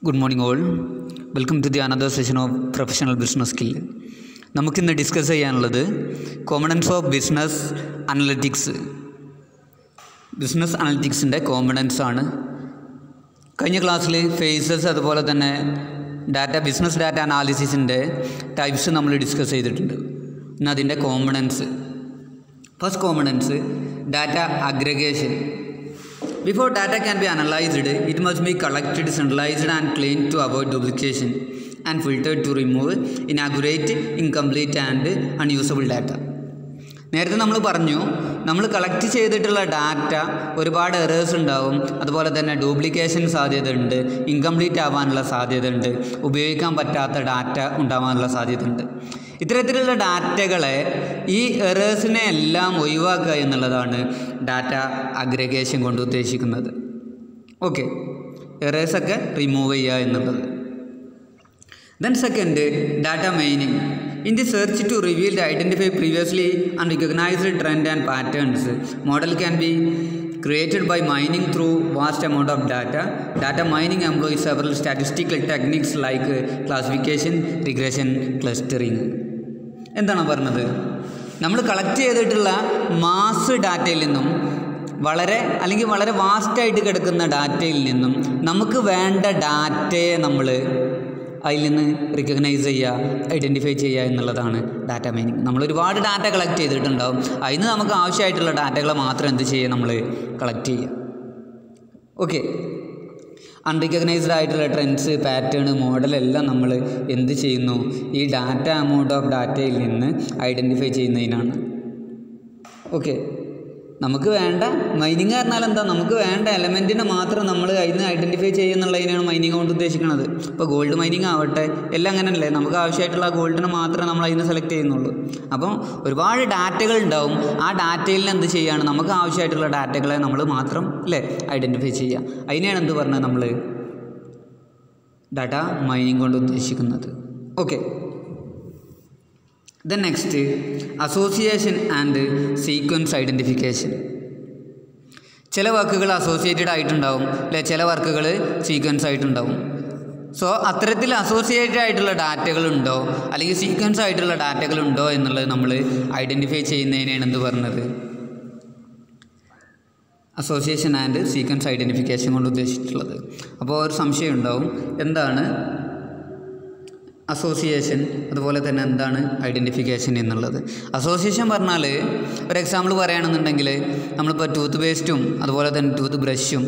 Good morning all welcome to the another session of professional business skill നമുക്കിന്ന് discuss ചെയ്യാനുള്ളത് components of business analytics business അനലറ്റിക്സിൻ്റെ components ആണ് കഴിഞ്ഞ ക്ലാസ്സിൽ phases അതുപോലെ തന്നെ ഡാറ്റ ബിസിനസ് ഡാറ്റ അനാലിസിസിൻ്റെ ടൈപ്സ് നമ്മൾ ഡിസ്കസ് ചെയ്തിട്ടുണ്ട് ഇന്ന് അതിൻ്റെ components first components data aggregation Before data can be analyzed, it must be collected, centralized, and cleaned to avoid duplication, and filtered to remove inaccurate, incomplete, and unusable data. നേരത്തെ നമ്മൾ പറഞ്ഞു നമ്മൾ collect ചെയ്തിട്ടുള്ള data ഒരുപാട് errors ഉണ്ടാവും അതുപോലെ തന്നെ duplication സാധ്യതയുണ്ട് ഇൻകംപ്ലീറ്റ് ആവാനുള്ള സാധ്യതയുണ്ട് ഉപയോഗിക്കാൻ പറ്റാത്ത ഡാറ്റ ഉണ്ടാവാനുള്ള സാധ്യതയുണ്ട് ഇത്തരത്തിലുള്ള ഡാറ്റകളെ ഈ എറേഴ്സിനെ എല്ലാം ഒഴിവാക്കുക എന്നുള്ളതാണ് ഡാറ്റ അഗ്രഗേഷൻ കൊണ്ട് ഉദ്ദേശിക്കുന്നത് ഓക്കെ എറേഴ്സൊക്കെ റിമൂവ് ചെയ്യുക എന്നുള്ളത് then second data mining in the search to reveal the identify previously unrecognised trend and patterns model can be created by mining through vast amount of data data mining employs several statistical techniques like uh, classification regression clustering എന്താണ് പറഞ്ഞത് നമ്മൾ collect ചെയ്തിട്ടുള്ള mass ഡാറ്റയിൽ നിന്നും വളരെ അല്ലെങ്കിൽ വളരെ വാസ്റ്റായിട്ട് കിടക്കുന്ന ഡാറ്റയിൽ നിന്നും നമുക്ക് വേണ്ട ഡാറ്റയെ നമ്മൾ അതിൽ നിന്ന് റിക്കഗ്നൈസ് ചെയ്യുക ഐഡൻറ്റിഫൈ ചെയ്യുക എന്നുള്ളതാണ് ഡാറ്റ മൈനിങ് നമ്മൾ ഒരുപാട് ഡാറ്റ കളക്ട് ചെയ്തിട്ടുണ്ടാവും അതിന് നമുക്ക് ആവശ്യമായിട്ടുള്ള ഡാറ്റകളെ മാത്രം എന്ത് ചെയ്യുക നമ്മൾ കളക്ട് ചെയ്യുക ഓക്കെ അൺറിക്കഗ്നൈസ്ഡ് ആയിട്ടുള്ള ട്രെൻഡ്സ് പാറ്റേൺ മോഡലെല്ലാം നമ്മൾ എന്ത് ചെയ്യുന്നു ഈ ഡാറ്റ എമൗണ്ട് ഓഫ് ഡാറ്റയിൽ നിന്ന് ഐഡൻറ്റിഫൈ ചെയ്യുന്നതിനാണ് ഓക്കെ നമുക്ക് വേണ്ട മൈനിങ് പറഞ്ഞാൽ എന്താ നമുക്ക് വേണ്ട എലമെൻറ്റിനെ മാത്രം നമ്മൾ അതിൽ നിന്ന് ഐഡൻറ്റിഫൈ ചെയ്യുന്നുള്ളതിനാണ് മൈനിങ് കൊണ്ട് ഉദ്ദേശിക്കുന്നത് ഇപ്പോൾ ഗോൾഡ് മൈനിങ് ആവട്ടെ എല്ലാം അങ്ങനെയല്ലേ നമുക്ക് ആവശ്യമായിട്ടുള്ള ഗോൾഡിനെ മാത്രമേ നമ്മൾ അതിൽ നിന്ന് സെലക്ട് ചെയ്യുന്നുള്ളൂ അപ്പം ഒരുപാട് ഡാറ്റകൾ ഉണ്ടാവും ആ ഡാറ്റയിൽ നിന്ന് എന്ത് ചെയ്യുകയാണ് നമുക്ക് ആവശ്യമായിട്ടുള്ള ഡാറ്റകളെ നമ്മൾ മാത്രം അല്ലേ ഐഡൻറ്റിഫൈ ചെയ്യുക അതിനെയാണ് എന്ത് പറഞ്ഞത് നമ്മൾ ഡാറ്റ മൈനിങ് കൊണ്ട് ഉദ്ദേശിക്കുന്നത് okay then next association and sequence identification ചില വർക്കുകൾ അസോസിയേറ്റഡ് ആയിട്ടുണ്ടാവും അല്ലെ ചില വർക്കുകൾ സീക്വൻസ് ആയിട്ടുണ്ടാവും സോ അത്തരത്തിൽ അസോസിയേറ്റഡ് ആയിട്ടുള്ള ഡാറ്റകളുണ്ടോ അല്ലെങ്കിൽ സീക്വൻസ് ആയിട്ടുള്ള ഡാറ്റകളുണ്ടോ എന്നുള്ളത് നമ്മൾ ഐഡൻറ്റിഫൈ ചെയ്യുന്നതിനാണ് എന്ത് പറഞ്ഞത് അസോസിയേഷൻ ആൻഡ് സീക്വൻസ് ഐഡൻറ്റിഫിക്കേഷൻ കൊണ്ട് ഉദ്ദേശിച്ചിട്ടുള്ളത് അപ്പോൾ ഒരു സംശയം ഉണ്ടാവും എന്താണ് അസോസിയേഷൻ അതുപോലെ തന്നെ എന്താണ് ഐഡൻറ്റിഫിക്കേഷൻ എന്നുള്ളത് അസോസിയേഷൻ പറഞ്ഞാൽ ഒരു എക്സാമ്പിൾ പറയുകയാണെന്നുണ്ടെങ്കിൽ നമ്മളിപ്പോൾ ടൂത്ത് പേസ്റ്റും അതുപോലെ തന്നെ ടൂത്ത് ബ്രഷും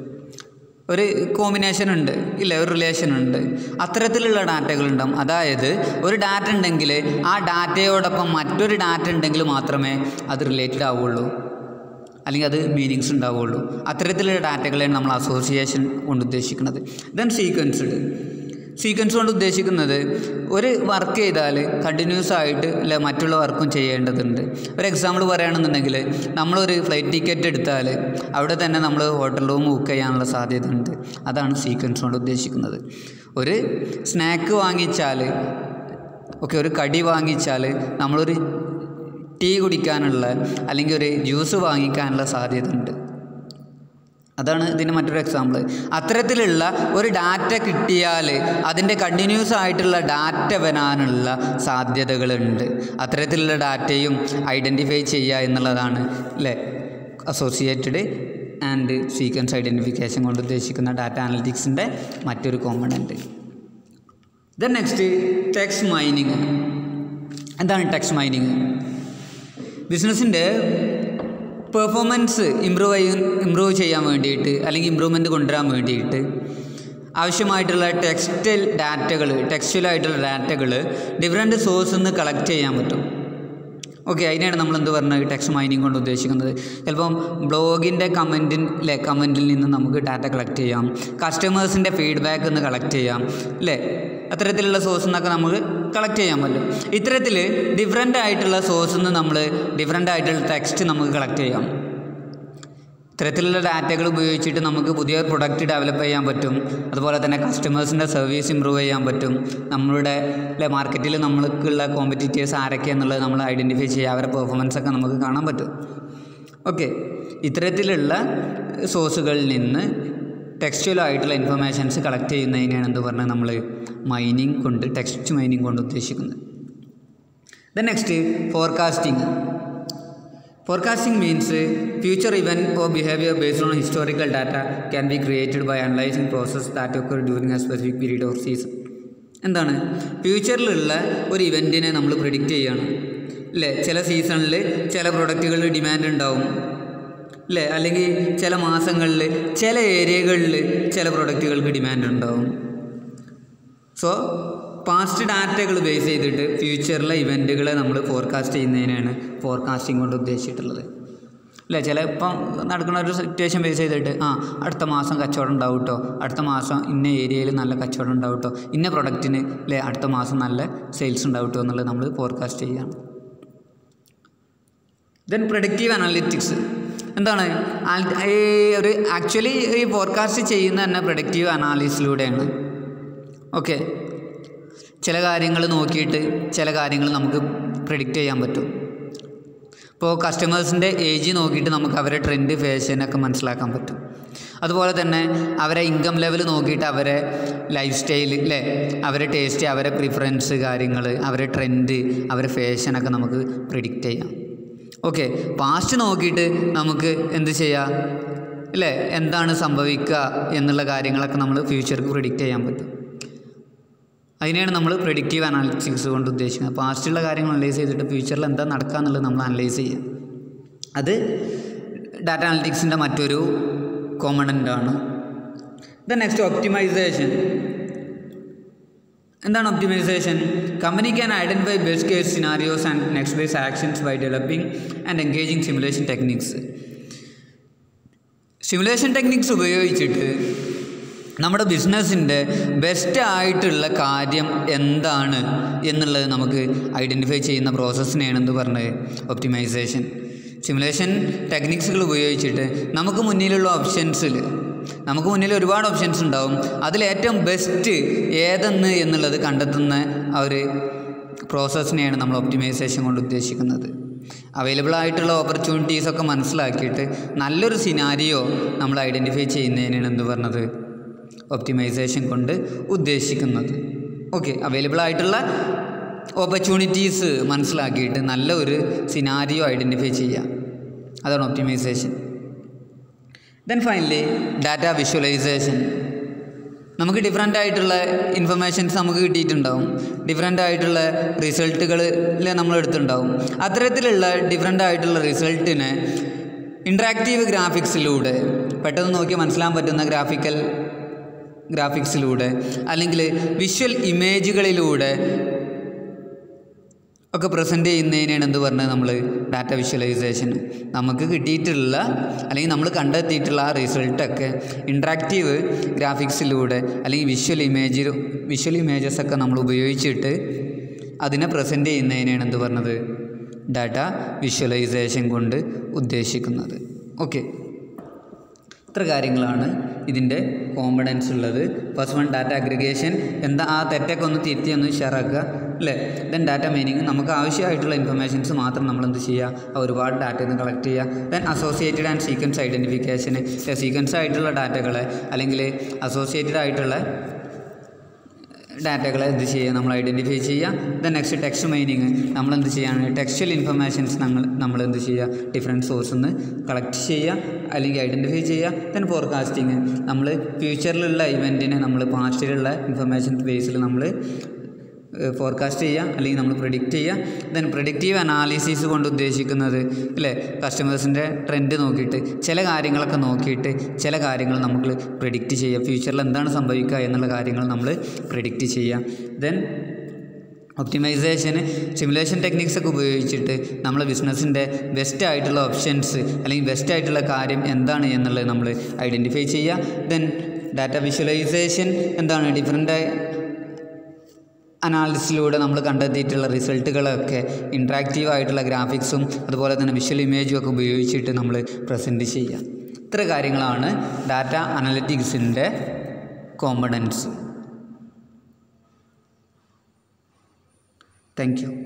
ഒരു കോമ്പിനേഷൻ ഉണ്ട് ഇല്ല ഒരു റിലേഷൻ ഉണ്ട് അത്തരത്തിലുള്ള ഡാറ്റകളുണ്ടാവും അതായത് ഒരു ഡാറ്റ ഉണ്ടെങ്കിൽ ആ ഡാറ്റയോടൊപ്പം മറ്റൊരു ഡാറ്റ ഉണ്ടെങ്കിൽ മാത്രമേ അത് റിലേറ്റഡ് ആവുള്ളൂ അല്ലെങ്കിൽ അത് മീനിങ്സ് ഉണ്ടാവുള്ളൂ അത്തരത്തിലുള്ള ഡാറ്റകളെയാണ് നമ്മൾ അസോസിയേഷൻ കൊണ്ട് ഉദ്ദേശിക്കുന്നത് ദെൻ സീക്വൻസ്ഡ് സീക്വൻസ് കൊണ്ട് ഉദ്ദേശിക്കുന്നത് ഒരു വർക്ക് ചെയ്താൽ കണ്ടിന്യൂസ് ആയിട്ട് അല്ല മറ്റുള്ള വർക്കും ചെയ്യേണ്ടതുണ്ട് ഒരു എക്സാമ്പിൾ പറയുകയാണെന്നുണ്ടെങ്കിൽ നമ്മളൊരു ഫ്ലൈറ്റ് ടിക്കറ്റ് എടുത്താൽ അവിടെ തന്നെ നമ്മൾ ഹോട്ടൽ റൂം ബുക്ക് ചെയ്യാനുള്ള സാധ്യത ഉണ്ട് അതാണ് സീക്വൻസ് കൊണ്ട് ഉദ്ദേശിക്കുന്നത് ഒരു സ്നാക്ക് വാങ്ങിച്ചാൽ ഓക്കെ ഒരു കടി വാങ്ങിച്ചാൽ നമ്മളൊരു ടീ കുടിക്കാനുള്ള അല്ലെങ്കിൽ ഒരു ജ്യൂസ് വാങ്ങിക്കാനുള്ള സാധ്യത ഉണ്ട് അതാണ് ഇതിന് മറ്റൊരു എക്സാമ്പിൾ അത്തരത്തിലുള്ള ഒരു ഡാറ്റ കിട്ടിയാൽ അതിൻ്റെ കണ്ടിന്യൂസ് ആയിട്ടുള്ള ഡാറ്റ വരാനുള്ള സാധ്യതകളുണ്ട് അത്തരത്തിലുള്ള ഡാറ്റയും ഐഡൻറ്റിഫൈ ചെയ്യുക എന്നുള്ളതാണ് അല്ലേ അസോസിയേറ്റഡ് ആൻഡ് സീക്വൻസ് ഐഡൻറ്റിഫിക്കേഷൻ കൊണ്ട് ഉദ്ദേശിക്കുന്ന ഡാറ്റ അനലിറ്റിക്സിൻ്റെ മറ്റൊരു component then next text mining എന്താണ് ടെക്സ്റ്റ് മൈനിങ് ബിസിനസ്സിൻ്റെ പെർഫോമൻസ് ഇമ്പ്രൂവ് ചെയ്യ ഇമ്പ്രൂവ് ചെയ്യാൻ വേണ്ടിയിട്ട് അല്ലെങ്കിൽ ഇമ്പ്രൂവ്മെൻറ്റ് കൊണ്ടുവരാൻ വേണ്ടിയിട്ട് ആവശ്യമായിട്ടുള്ള ടെക്സ്റ്റൈൽ ഡാറ്റകൾ ടെക്സ്റ്റൈലായിട്ടുള്ള ഡാറ്റകൾ ഡിഫറെൻറ്റ് സോഴ്സിൽ നിന്ന് കളക്ട് ചെയ്യാൻ പറ്റും ഓക്കെ അതിനെയാണ് നമ്മൾ എന്ത് പറഞ്ഞത് ടെക്സ്റ്റ് മൈനിങ് കൊണ്ട് ഉദ്ദേശിക്കുന്നത് ചിലപ്പം ബ്ലോഗിൻ്റെ കമൻറ്റിലെ കമൻറ്റിൽ നിന്ന് നമുക്ക് ഡാറ്റ കളക്ട് ചെയ്യാം കസ്റ്റമേഴ്സിൻ്റെ ഫീഡ്ബാക്ക് നിന്ന് കളക്ട് ചെയ്യാം അല്ലേ അത്തരത്തിലുള്ള സോഴ്സിൽ നിന്നൊക്കെ നമുക്ക് കളക്ട് ചെയ്യാൻ പറ്റും ഇത്തരത്തിൽ ഡിഫറെൻ്റ് ആയിട്ടുള്ള സോഴ്സിൽ നിന്ന് നമ്മൾ ഡിഫറെൻ്റ് ആയിട്ടുള്ള ടെക്സ്റ്റ് നമുക്ക് കളക്ട് ചെയ്യാം ഇത്തരത്തിലുള്ള ഡാറ്റകൾ ഉപയോഗിച്ചിട്ട് നമുക്ക് പുതിയ പ്രൊഡക്റ്റ് ഡെവലപ്പ് ചെയ്യാൻ പറ്റും അതുപോലെ തന്നെ കസ്റ്റമേഴ്സിൻ്റെ സർവീസ് ഇമ്പ്രൂവ് ചെയ്യാൻ പറ്റും നമ്മളുടെ അല്ലെ മാർക്കറ്റിൽ നമ്മൾക്കുള്ള കോമ്പറ്റീറ്റേഴ്സ് ആരൊക്കെ എന്നുള്ളത് നമ്മൾ ഐഡൻറ്റിഫൈ ചെയ്യുക അവരുടെ പെർഫോമൻസ് ഒക്കെ നമുക്ക് കാണാൻ പറ്റും ഓക്കെ ഇത്തരത്തിലുള്ള സോഴ്സുകളിൽ നിന്ന് ടെക്സ്റ്റുവൽ ആയിട്ടുള്ള ഇൻഫർമേഷൻസ് കളക്ട് ചെയ്യുന്നതിനെയാണ് എന്ത് പറഞ്ഞാൽ നമ്മൾ മൈനിങ് കൊണ്ട് ടെക്സ്റ്റ് മൈനിങ് കൊണ്ട് ഉദ്ദേശിക്കുന്നത് then next forecasting forecasting means future event or behaviour based on historical data can be created by analysing process that ഒക്കെ during a specific period or season എന്താണ് ഫ്യൂച്ചറിലുള്ള ഒരു ഇവൻറ്റിനെ നമ്മൾ പ്രിഡിക്റ്റ് ചെയ്യുകയാണ് അല്ലേ ചില സീസണിൽ ചില പ്രൊഡക്റ്റുകളുടെ ഡിമാൻഡ് ഉണ്ടാവും അല്ലേ അല്ലെങ്കിൽ ചില മാസങ്ങളിൽ ചില ഏരിയകളിൽ ചില പ്രൊഡക്റ്റുകൾക്ക് ഡിമാൻഡ് ഉണ്ടാവും സോ പാസ്റ്റ് ഡാറ്റകൾ ബേസ് ചെയ്തിട്ട് ഫ്യൂച്ചറിലെ ഇവൻറ്റുകളെ നമ്മൾ ഫോർകാസ്റ്റ് ചെയ്യുന്നതിനാണ് ഫോർകാസ്റ്റിംഗ് കൊണ്ട് ഉദ്ദേശിച്ചിട്ടുള്ളത് അല്ലേ ചില ഇപ്പം നടക്കുന്ന ഒരു സിറ്റുവേഷൻ ബേസ് ചെയ്തിട്ട് ആ അടുത്ത മാസം കച്ചവടം ഉണ്ടാവും കേട്ടോ അടുത്ത മാസം ഇന്ന ഏരിയയിൽ നല്ല കച്ചവടം ഉണ്ടാവും കേട്ടോ ഇന്ന പ്രൊഡക്റ്റിന് അല്ലേ അടുത്ത മാസം നല്ല സെയിൽസ് ഉണ്ടാവും കേട്ടോ എന്നുള്ളത് നമ്മൾ ഫോർകാസ്റ്റ് ചെയ്യുകയാണ് ദെൻ പ്രൊഡക്റ്റീവ് അനാലിറ്റിക്സ് എന്താണ് ആൽ- ഈ ഒരു ആക്ച്വലി ഈ ഫോർകാസ്റ്റ് ചെയ്യുന്ന തന്നെ പ്രൊഡക്റ്റീവ് അനാലിസിലൂടെയാണ് ഓക്കെ ചില കാര്യങ്ങൾ നോക്കിയിട്ട് ചില കാര്യങ്ങൾ നമുക്ക് പ്രിഡിക്റ്റ് ചെയ്യാൻ പറ്റും ഇപ്പോൾ കസ്റ്റമേഴ്സിൻ്റെ ഏജ് നോക്കിയിട്ട് നമുക്ക് അവരെ ട്രെൻഡ് ഫാഷനൊക്കെ മനസ്സിലാക്കാൻ പറ്റും അതുപോലെ തന്നെ അവരെ ഇൻകം ലെവൽ നോക്കിയിട്ട് അവരെ ലൈഫ് സ്റ്റൈൽ അല്ലേ അവരെ ടേസ്റ്റ് അവരെ പ്രിഫറൻസ് കാര്യങ്ങൾ അവരെ ട്രെൻഡ് അവരെ ഫാഷനൊക്കെ നമുക്ക് പ്രിഡിക്റ്റ് ചെയ്യാം ഓക്കെ പാസ്റ്റ് നോക്കിയിട്ട് നമുക്ക് എന്ത് ചെയ്യാം അല്ലേ എന്താണ് സംഭവിക്കുക എന്നുള്ള കാര്യങ്ങളൊക്കെ നമ്മൾ ഫ്യൂച്ചർക്ക് പ്രിഡിക്റ്റ് ചെയ്യാൻ പറ്റും അതിനെയാണ് നമ്മൾ പ്രെഡിക്റ്റീവ് അനാലിറ്റിക്സ് കൊണ്ട് ഉദ്ദേശിക്കുന്നത് പാസ്റ്റുള്ള കാര്യങ്ങൾ അനലൈസ് ചെയ്തിട്ട് ഫ്യൂച്ചറിൽ എന്താ നടക്കുക എന്നുള്ളത് നമ്മൾ അനലൈസ് ചെയ്യുക അത് ഡാറ്റ അനലിറ്റിക്സിൻ്റെ മറ്റൊരു കോമ്പണൻ്റ് ആണ് ദ നെക്സ്റ്റ് ഒപ്റ്റിമൈസേഷൻ എന്താണ് optimisation company can identify best case scenarios and next base actions by developing and engaging simulation techniques simulation techniques ഉപയോഗിച്ചിട്ട് നമ്മുടെ ബിസിനസ്സിൻ്റെ ബെസ്റ്റ് ആയിട്ടുള്ള കാര്യം എന്താണ് എന്നുള്ളത് നമുക്ക് ഐഡൻറ്റിഫൈ ചെയ്യുന്ന പ്രോസസ്സിനെയാണ് എന്ത് പറഞ്ഞത് ഒപ്റ്റിമൈസേഷൻ സിമുലേഷൻ ടെക്നിക്സുകൾ ഉപയോഗിച്ചിട്ട് നമുക്ക് മുന്നിലുള്ള ഓപ്ഷൻസിൽ നമുക്ക് മുന്നിൽ ഒരുപാട് ഓപ്ഷൻസ് ഉണ്ടാവും അതിൽ ഏറ്റവും ബെസ്റ്റ് ഏതെന്ന് എന്നുള്ളത് കണ്ടെത്തുന്ന ആ ഒരു പ്രോസസ്സിനെയാണ് നമ്മൾ ഒപ്റ്റിമൈസേഷൻ കൊണ്ട് ഉദ്ദേശിക്കുന്നത് അവൈലബിൾ ആയിട്ടുള്ള ഓപ്പർച്യൂണിറ്റീസ് ഒക്കെ മനസ്സിലാക്കിയിട്ട് നല്ലൊരു സിനാരിയോ നമ്മൾ ഐഡൻറ്റിഫൈ ചെയ്യുന്നതിനാണ് എന്ത് പറഞ്ഞത് ഒപ്റ്റിമൈസേഷൻ കൊണ്ട് ഉദ്ദേശിക്കുന്നത് ഓക്കെ അവൈലബിൾ ആയിട്ടുള്ള ഓപ്പർച്യൂണിറ്റീസ് മനസ്സിലാക്കിയിട്ട് നല്ല ഒരു സിനാരിയോ ഐഡൻറ്റിഫൈ ചെയ്യുക അതാണ് optimisation then finally data visualisation നമുക്ക് ഡിഫറെൻ്റ് ആയിട്ടുള്ള ഇൻഫർമേഷൻസ് നമുക്ക് കിട്ടിയിട്ടുണ്ടാവും ഡിഫറെൻ്റ് ആയിട്ടുള്ള റിസൾട്ടുകൾ നമ്മൾ എടുത്തിട്ടുണ്ടാവും അത്തരത്തിലുള്ള ഡിഫറെൻ്റ് ആയിട്ടുള്ള റിസൾട്ടിനെ ഇൻട്രാക്റ്റീവ് ഗ്രാഫിക്സിലൂടെ പെട്ടെന്ന് നോക്കി മനസ്സിലാൻ പറ്റുന്ന ഗ്രാഫിക്കൽ ഗ്രാഫിക്സിലൂടെ അല്ലെങ്കിൽ വിഷ്വൽ ഇമേജുകളിലൂടെ ഒക്കെ പ്രസൻറ്റ് ചെയ്യുന്നതിനാണ് എന്ത് പറഞ്ഞത് നമ്മൾ ഡാറ്റ വിഷ്വലൈസേഷൻ നമുക്ക് കിട്ടിയിട്ടുള്ള അല്ലെങ്കിൽ നമ്മൾ കണ്ടെത്തിയിട്ടുള്ള ആ റിസൾട്ടൊക്കെ ഇൻട്രാക്റ്റീവ് ഗ്രാഫിക്സിലൂടെ അല്ലെങ്കിൽ വിഷ്വൽ ഇമേജ് വിഷ്വൽ ഇമേജസ് ഒക്കെ നമ്മൾ ഉപയോഗിച്ചിട്ട് അതിനെ പ്രസൻറ്റ് ചെയ്യുന്നതിനാണ് എന്ത് പറഞ്ഞത് ഡാറ്റ വിഷ്വലൈസേഷൻ കൊണ്ട് ഉദ്ദേശിക്കുന്നത് ഓക്കെ ഇത്ര കാര്യങ്ങളാണ് ഇതിൻ്റെ കോമ്പണൻസ് ഉള്ളത് ഫസ്റ്റ് വൺ ഡാറ്റ അഗ്രിഗേഷൻ എന്താ ആ തെറ്റൊക്കെ ഒന്ന് തിരുത്തി ഒന്ന് ഷെയറാക്കുക അല്ലേ ദെൻ ഡാറ്റ മീനിങ് നമുക്ക് ആവശ്യമായിട്ടുള്ള ഇൻഫർമേഷൻസ് മാത്രം നമ്മൾ എന്ത് ചെയ്യുക ആ ഒരുപാട് ഡാറ്റയിൽ നിന്ന് കളക്ട് ചെയ്യുക ദെൻ അസോസിയേറ്റഡ് ആൻഡ് സീക്വൻസ് ഐഡൻറ്റിഫിക്കേഷന് സീക്വൻസ് ആയിട്ടുള്ള ഡാറ്റകളെ അല്ലെങ്കിൽ അസോസിയേറ്റഡ് ആയിട്ടുള്ള ഡാറ്റകളെ എന്ത് ചെയ്യുക നമ്മൾ ഐഡൻറ്റിഫൈ ചെയ്യുക ദെൻ നെക്സ്റ്റ് ടെക്സ്റ്റ് മൈനിങ് നമ്മൾ എന്ത് ചെയ്യാണ് ടെക്സ്റ്റൽ ഇൻഫർമേഷൻസ് നമ്മൾ നമ്മൾ എന്ത് ചെയ്യുക ഡിഫറെൻറ്റ് സോഴ്സിൽ നിന്ന് കളക്ട് ചെയ്യുക അല്ലെങ്കിൽ ഐഡൻറ്റിഫൈ ചെയ്യുക ദെൻ ഫോർകാസ്റ്റിങ് നമ്മൾ ഫ്യൂച്ചറിലുള്ള ഇവൻറ്റിനെ നമ്മൾ പാസ്റ്റിലുള്ള ഇൻഫർമേഷൻ ബേസിൽ നമ്മൾ ഫോർകാസ്റ്റ് ചെയ്യുക അല്ലെങ്കിൽ നമ്മൾ പ്രിഡിക്റ്റ് ചെയ്യുക ദെൻ പ്രിഡിക്റ്റീവ് അനാലിസിസ് കൊണ്ട് ഉദ്ദേശിക്കുന്നത് അല്ലേ കസ്റ്റമേഴ്സിൻ്റെ ട്രെൻഡ് നോക്കിയിട്ട് ചില കാര്യങ്ങളൊക്കെ നോക്കിയിട്ട് ചില കാര്യങ്ങൾ നമുക്ക് പ്രിഡിക്റ്റ് ചെയ്യുക ഫ്യൂച്ചറിൽ എന്താണ് സംഭവിക്കുക എന്നുള്ള കാര്യങ്ങൾ നമ്മൾ പ്രിഡിക്റ്റ് ചെയ്യുക ദെൻ ഒപ്റ്റിമൈസേഷന് സിമുലേഷൻ ടെക്നിക്സ് ഒക്കെ ഉപയോഗിച്ചിട്ട് നമ്മളെ ബിസിനസ്സിൻ്റെ ബെസ്റ്റ് ആയിട്ടുള്ള ഓപ്ഷൻസ് അല്ലെങ്കിൽ ബെസ്റ്റ് ആയിട്ടുള്ള കാര്യം എന്താണ് എന്നുള്ളത് നമ്മൾ ഐഡൻറ്റിഫൈ ചെയ്യുക ദെൻ ഡാറ്റ വിഷ്വലൈസേഷൻ എന്താണ് ഡിഫറെൻ്റ് അനാലിസിലൂടെ നമ്മൾ കണ്ടെത്തിയിട്ടുള്ള റിസൾട്ടുകളൊക്കെ ഇൻട്രാക്റ്റീവ് ആയിട്ടുള്ള ഗ്രാഫിക്സും അതുപോലെ തന്നെ വിഷ്വൽ ഇമേജും ഒക്കെ ഉപയോഗിച്ചിട്ട് നമ്മൾ പ്രസൻറ്റ് ചെയ്യുക ഇത്ര കാര്യങ്ങളാണ് ഡാറ്റ അനലറ്റിക്സിൻ്റെ കോമ്പണൻസ് താങ്ക് യു